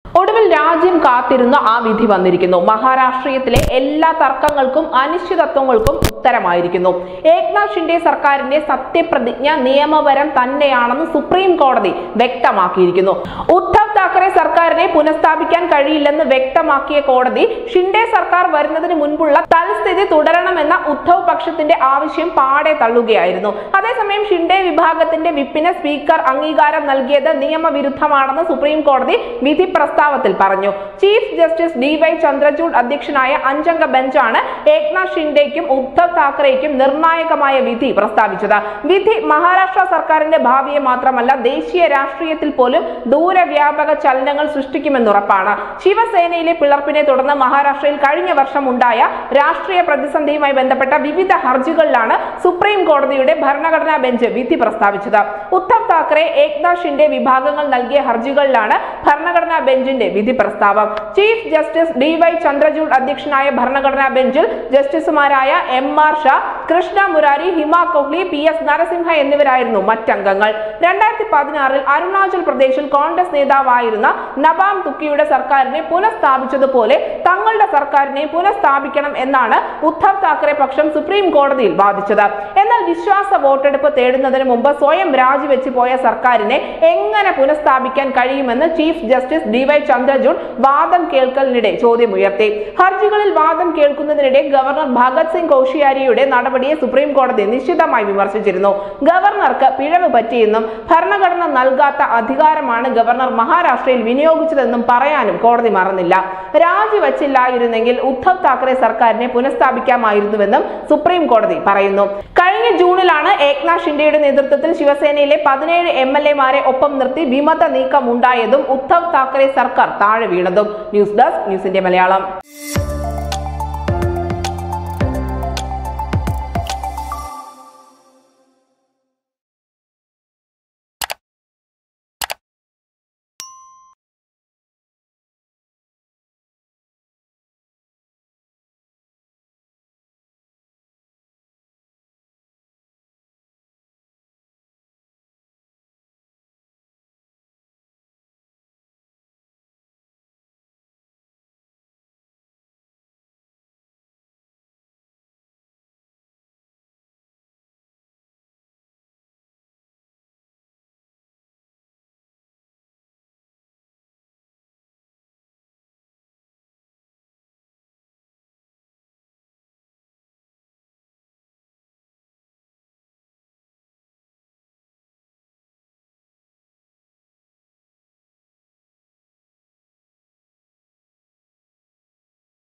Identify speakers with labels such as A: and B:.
A: ഒടുവിൽ രാജ്യം കാത്തിരുന്ന ആ വിധി വന്നിരിക്കുന്നു മഹാരാഷ്ട്രീയത്തിലെ എല്ലാ തർക്കങ്ങൾക്കും അനിശ്ചിതത്വങ്ങൾക്കും ഉത്തരമായിരിക്കുന്നു ഏക്നാഥ് ഷിൻഡെ സർക്കാരിന്റെ സത്യപ്രതിജ്ഞ നിയമപരം തന്നെയാണെന്ന് സുപ്രീം കോടതി വ്യക്തമാക്കിയിരിക്കുന്നു ഉദ്ധവ് താക്കറെ സർക്കാരിനെ പുനഃസ്ഥാപിക്കാൻ കഴിയില്ലെന്ന് വ്യക്തമാക്കിയ കോടതി ഷിൻഡെ സർക്കാർ വരുന്നതിന് മുൻപുള്ള തൽസ്ഥിതി തുടരണമെന്ന ഉദ്ധവ് പക്ഷത്തിന്റെ ആവശ്യം പാടെ തള്ളുകയായിരുന്നു അതേസമയം ഷിൻഡെ വിഭാഗത്തിന്റെ വിപ്പിന് സ്പീക്കർ അംഗീകാരം നൽകിയത് നിയമവിരുദ്ധമാണെന്ന് സുപ്രീം കോടതി വിധി പ്രസ്താവത്തിൽ പറഞ്ഞു chief justice D Y Chandrachud അധ്യക്ഷനായ അഞ്ചംഗ ബെഞ്ചാണ് ഏക്നാഥ് ഷിൻഡെയ്ക്കും ഉദ്ധവ് താക്കറെയ്ക്കും നിർണായകമായ വിധി പ്രസ്താവിച്ചത് വിധി മഹാരാഷ്ട്ര സർക്കാരിന്റെ ഭാവിയെ മാത്രമല്ല ദേശീയ രാഷ്ട്രീയത്തിൽ പോലും ദൂരവ്യാപക ചലനങ്ങൾ സൃഷ്ടിക്കുമെന്നുറപ്പാണ് ശിവസേനയിലെ പിളർപ്പിനെ തുടർന്ന് മഹാരാഷ്ട്രയിൽ കഴിഞ്ഞ വർഷം ഉണ്ടായ രാഷ്ട്രീയ പ്രതിസന്ധിയുമായി ബന്ധപ്പെട്ട വിവിധ ഹർജികളിലാണ് സുപ്രീം കോടതിയുടെ ഭരണഘടനാ ബെഞ്ച് വിധി പ്രസ്താവിച്ചത് ഉദ്ധവ് താക്കറെ ഏക്നാഥ് ഷിൻഡെ വിഭാഗങ്ങൾ നൽകിയ ഹർജികളിലാണ് ഭരണഘടനാ ബെഞ്ചിന്റെ വിധി പ്രസ്താവം chief justice D Y Chandrachud അധ്യക്ഷനായ ഭരണഘടനാ ബെഞ്ചിൽ ജസ്റ്റിസുമാരായ M R Shah Krishna Murari Hima Kohli P S Narasimha എന്നിവരായിരുന്നു മറ്റംഗങ്ങൾ രണ്ടായിരത്തി പതിനാറിൽ അരുണാചൽ പ്രദേശിൽ കോൺഗ്രസ് നേതാവായിരുന്ന നബാം തുക്കിയുടെ സർക്കാരിനെ പുനഃസ്ഥാപിച്ചതുപോലെ തങ്ങളുടെ സർക്കാരിനെ പുനഃസ്ഥാപിക്കണം എന്നാണ് ഉദ്ധവ് താക്കറെ പക്ഷം സുപ്രീം കോടതിയിൽ വാദിച്ചത് എന്നാൽ വിശ്വാസ വോട്ടെടുപ്പ് തേടുന്നതിന് മുമ്പ് സ്വയം രാജിവെച്ച് പോയ സർക്കാരിനെ എങ്ങനെ പുനഃസ്ഥാപിക്കാൻ കഴിയുമെന്ന് chief justice D Y Chandrachud വാദം കേൾക്കലിനിടെ ചോദ്യമുയർത്തി ഹർജികളിൽ വാദം കേൾക്കുന്നതിനിടെ ഗവർണർ ഭഗത് സിംഗ് കോഷിയാരിയുടെ നടപടിയെ സുപ്രീം കോടതി നിശ്ചിതമായി വിമർശിച്ചിരുന്നു ഗവർണർക്ക് പിഴവ് പറ്റിയെന്നും ഭരണഘടന നൽകാത്ത അധികാരമാണ് ഗവർണർ മഹാരാഷ്ട്രയിൽ വിനിയോഗിച്ചതെന്നും പറയാനും കോടതി മറന്നില്ല രാജിവച്ചില്ലായിരുന്നെങ്കിൽ ഉദ്ധവ് താക്കറെ സർക്കാരിനെ പുനഃസ്ഥാപിക്കാമായിരുന്നുവെന്നും സുപ്രീം കോടതി പറയുന്നു കഴിഞ്ഞ ജൂണിലാണ് ഏക്നാഥ് ഷിൻഡെയുടെ നേതൃത്വത്തിൽ ശിവസേനയിലെ പതിനേഴ് എം എൽ എമാരെ ഒപ്പം നിർത്തി വിമത നീക്കം ഉണ്ടായതും ഉദ്ധവ് താക്കറെ സർക്കാർ താഴെ വീണതും ന്യൂസ് ഡെസ്ക് ന്യൂസിന്റെ മലയാളം